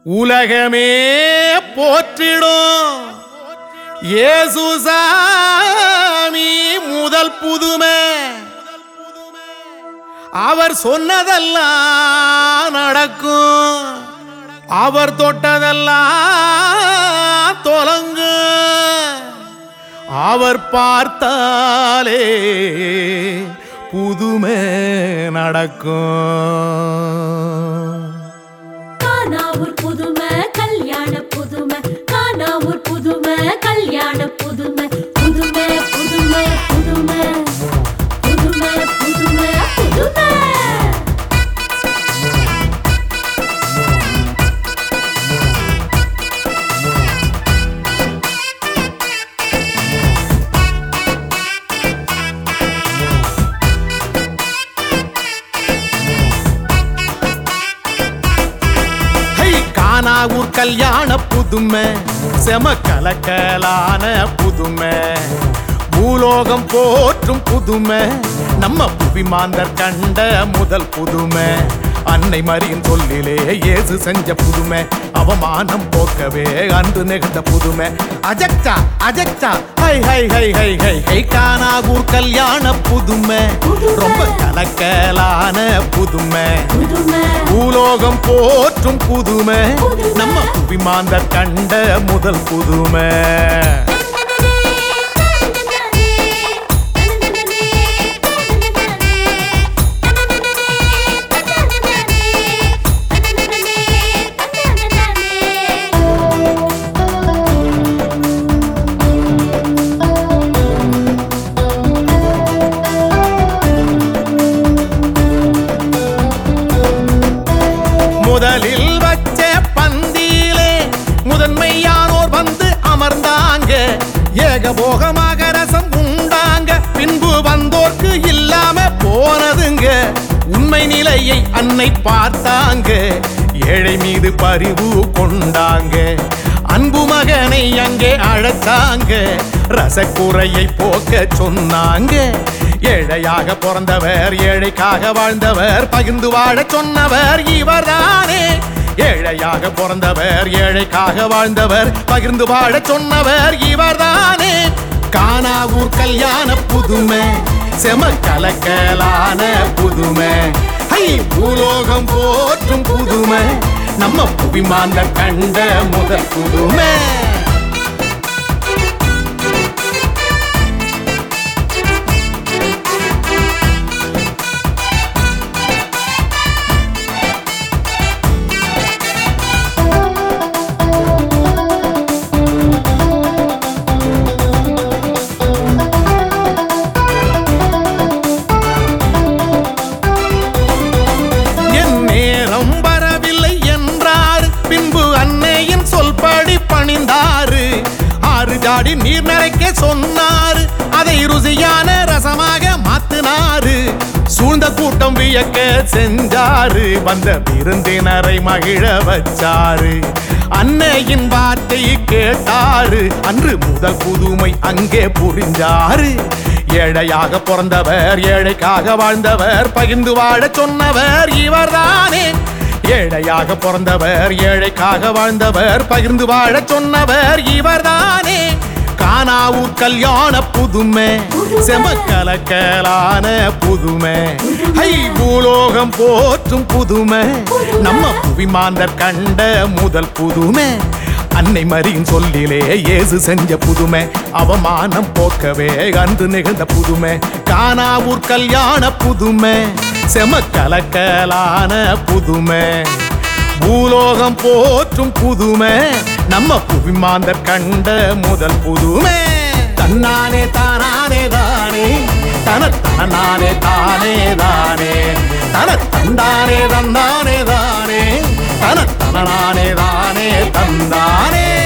உலகமே போற்றிடும் இயேசுசாமி முதல் புதுமை அவர் சொன்னதெல்லாம் நடக்கும் அவர் தொட்டதெல்லாம் தொலங்கு அவர் பார்த்தாலே புதுமை நடக்கும் கானாவூர் புதுமை கல்யாண புதுமை கானாவூர் புதுமை கல்யாண புதுமை புதுமை புதுமை புதுமை புதுமை புதுமை புதுமை ஹை கானாவூர் கல்யாண புதுமை செம கலக்கலான புதுமை பூலோகம் போற்றும் புதுமை நம்ம புவிமாந்தர் கண்ட முதல் புதுமை அன்னை மரியின் சொல்லிலே இயேசு செஞ்ச புதுமை அவமானம் போக்கவே அன்று நிகழ்ந்த புதுமை அஜக்டா அஜக்டா ஹை ஹை ஹை ஹை ஹை ஹை கானாவூர் கல்யாண புதுமை ரொம்ப கலக்கலான புதுமை புதுமை பூலோகம் போற்றும் புதுமை நம்ம புவிமாந்தர் கண்ட முதல் புதுமை முதலில் வச்ச பந்தியிலே முதன்மையானோர் வந்து அமர்ந்தாங்க ஏகபோகமாக ரசம் உண்டாங்க பின்பு வந்தோர்க்கு இல்லாம போனதுங்க உண்மை நிலையை அன்னை பார்த்தாங்க ஏழை மீது பரிவு கொண்டாங்க அன்பு மகனை அங்கே அழைத்தாங்க ரசக்குறையை போக்க சொன்னாங்க ஏழையாக பிறந்தவர் ஏழைக்காக வாழ்ந்தவர் பகிர்ந்து வாழச் சொன்னவர் இவர்தானே ஏழையாக பிறந்தவர் ஏழைக்காக வாழ்ந்தவர் பகிர்ந்து வாழச் சொன்னவர் இவர்தானே கானாவூர் கல்யாண புதுமை செம கலக்கலான புதுமை ஹை பூலோகம் போற்றும் புதுமை நம்ம புவிமாந்த கண்ட முதல் புதுமை என் நேரம் வரவில்லை என்றார் பின்பு அன்னையின் சொல்படி பணிந்தாரு ஆறு ஜாடி நீர் நிறைக்க சொன்னாரு அதை ருசியான ரசமாக மாத்தினாரு சூழ்ந்த கூட்டம் வியக்க செஞ்சாரு வந்த விருந்தினரை மகிழ வச்சாரு அன்னையின் வார்த்தை கேட்டாரு அன்று முதல் புதுமை அங்கே புரிஞ்சாரு ஏழையாக பிறந்தவர் ஏழைக்காக வாழ்ந்தவர் பகிர்ந்து வாழச் சொன்னவர் இவர்தானே ஏழையாக பிறந்தவர் ஏழைக்காக வாழ்ந்தவர் பகிர்ந்து வாழச் சொன்னவர் இவர்தானே கானாவூர் கல்யாண புதுமை செம கலக்கலான புதுமை ஹை பூலோகம் போற்றும் புதுமை நம்ம புவிமாந்தர் கண்ட முதல் புதுமை அன்னை மரியின் சொல்லிலே இயேசு செஞ்ச புதுமை அவமானம் போக்கவே அன்று நிகழ்ந்த புதுமை கானாவூர் கல்யாண புதுமை செம கலக்கலான புதுமை பூலோகம் போற்றும் புதுமை நம்ம புவிமாந்தர் கண்ட முதல் புதுமை தன்னானே தானானே தானே தன தனானே தானே தானே தன தந்தானே தந்தானே தானே தன தனானே தானே தந்தானே